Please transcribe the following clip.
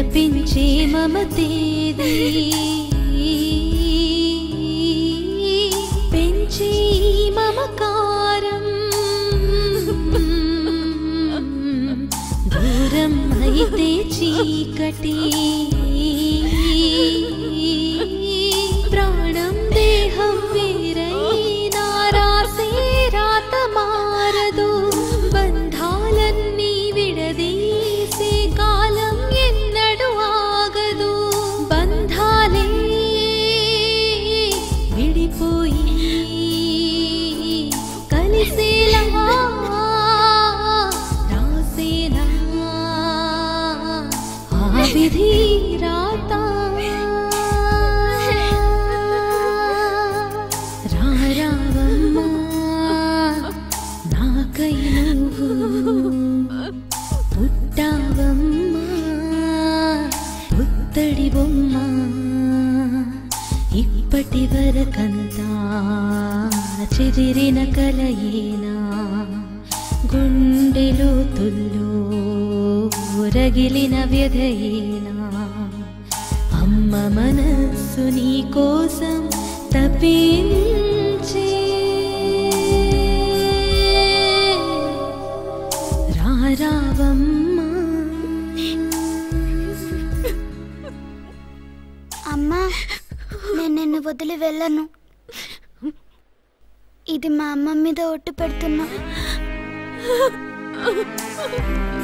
విలపించే మమతేది పెంచి మమకారం దూరం అయితే చీకటి ప్రాణం దేహం వేరైనా రాసే రాత మారదు బంధాలన్నీ విడదీసే కాలం ఎన్నడు ఆగదు బంధాలే విడిపోయి కలిసేలా రాసేనా ఆ విధి రాత రారావమ్మా నాకై నువ్వు పుట్టావమ్మా పుత్తడి బొమ్మ ఇప్పటి వరకంతా చెదిరిన కలయేనా గుండెలో తుల్లో రగిలిన వ్యధయేనా అమ్మ మనస్సు నీ కోసం తప్పించే రారావమ్మా అమ్మా నేను నిన్ను వదిలి వెళ్ళను ఇది మా అమ్మ మీద ఒట్టు పెడుతున్నా